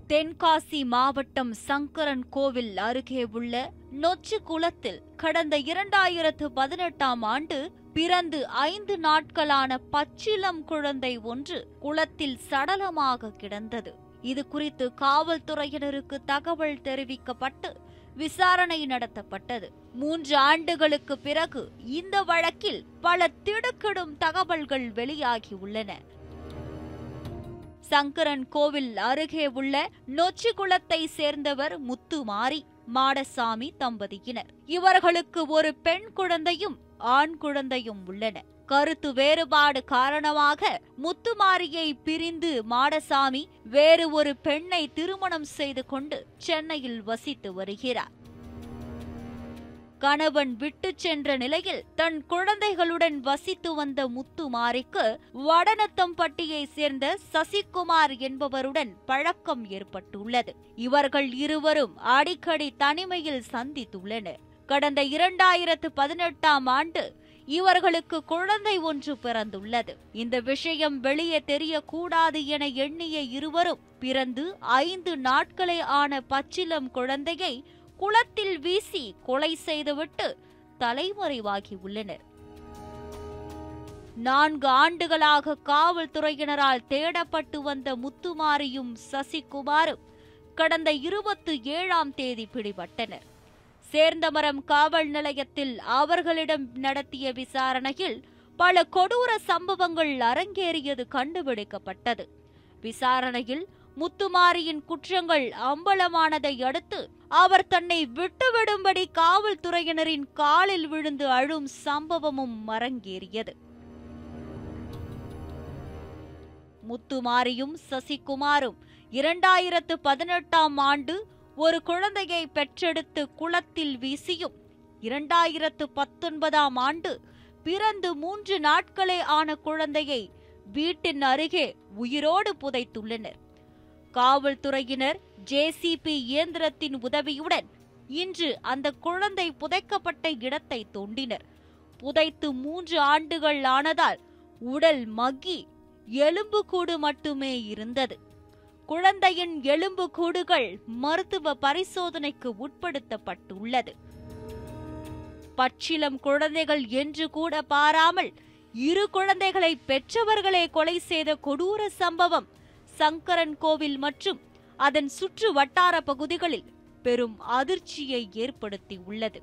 தென்காசி மாவட்டம் சங்கரன் கோவில் அருகே உள்ள நொச்சி குளத்தில் கடந்த இரண்டாயிரத்து பதினெட்டாம் ஆண்டு பிறந்து ஐந்து நாட்களான பச்சிளம் குழந்தை ஒன்று குளத்தில் சடலமாக கிடந்தது இது குறித்து காவல்துறையினருக்கு தகவல் தெரிவிக்கப்பட்டு விசாரணை நடத்தப்பட்டது மூன்று ஆண்டுகளுக்கு பிறகு இந்த வழக்கில் பல திடுக்கிடும் தகவல்கள் வெளியாகியுள்ளன சங்கரன் கோவில் அருகே உள்ள நொச்சிக்குளத்தை சேர்ந்தவர் முத்துமாரி மாடசாமி தம்பதியினர் இவர்களுக்கு ஒரு பெண் குழந்தையும் ஆண் குழந்தையும் உள்ளன கருத்து வேறுபாடு காரணமாக முத்துமாரியை பிரிந்து மாடசாமி வேறு ஒரு பெண்ணை திருமணம் செய்து கொண்டு சென்னையில் வசித்து வருகிறார் கணவன் விட்டு சென்ற நிலையில் தன் குழந்தைகளுடன் வசித்து வந்த முத்துமாரிக்கு வடநத்தம்பட்டியை சேர்ந்த சசிகுமார் என்பவருடன் பழக்கம் ஏற்பட்டுள்ளது இவர்கள் இருவரும் அடிக்கடி தனிமையில் சந்தித்துள்ளனர் கடந்த இரண்டாயிரத்து பதினெட்டாம் ஆண்டு இவர்களுக்கு குழந்தை ஒன்று பிறந்துள்ளது இந்த விஷயம் வெளியே தெரியக்கூடாது என எண்ணிய இருவரும் பிறந்து ஐந்து நாட்களே ஆன பச்சிலம் குழந்தையை குளத்தில் வீசி கொலை செய்துவிட்டு தலைமறைவாகி உள்ளனர் நான்கு ஆண்டுகளாக காவல்துறையினரால் தேடப்பட்டு வந்த முத்துமாரியும் சசிகுமாரும் கடந்த இருபத்தி ஏழாம் தேதி பிடிபட்டனர் சேர்ந்தமரம் காவல் நிலையத்தில் அவர்களிடம் நடத்திய விசாரணையில் பல கொடூர சம்பவங்கள் அரங்கேறியது கண்டுபிடிக்கப்பட்டது விசாரணையில் முத்துமாரியின் குற்றங்கள் அம்பலமானதை அடுத்து அவர் தன்னை விட்டுவிடும்படி காவல்துறையினரின் காலில் விழுந்து அழும் சம்பவமும் அரங்கேறியது முத்துமாரியும் சசிகுமாரும் இரண்டாயிரத்து பதினெட்டாம் ஆண்டு ஒரு குழந்தையை பெற்றெடுத்து குளத்தில் வீசியும் இரண்டாயிரத்து பத்தொன்பதாம் ஆண்டு பிறந்து மூன்று நாட்களே ஆன குழந்தையை வீட்டின் அருகே உயிரோடு புதைத்துள்ளனர் காவல்துறையினர் ஜேசிபி இயந்திரத்தின் உதவியுடன் இன்று அந்த குழந்தை புதைக்கப்பட்ட இடத்தை தோண்டினர் புதைத்து மூன்று ஆண்டுகள் ஆனதால் உடல் மக்கி எலும்பு கூடு மட்டுமே இருந்தது குழந்தையின் எலும்பு கூடுகள் மருத்துவ பரிசோதனைக்கு உட்படுத்தப்பட்டுள்ளது பச்சிலம் குழந்தைகள் என்று கூட பாராமல் இரு குழந்தைகளை பெற்றவர்களே கொலை செய்த கொடூர சம்பவம் சங்கரன் கோவில் மற்றும் அதன் சுற்று வட்டார பகுதிகளில் பெரும் அதிர்ச்சியை ஏற்படுத்தியுள்ளது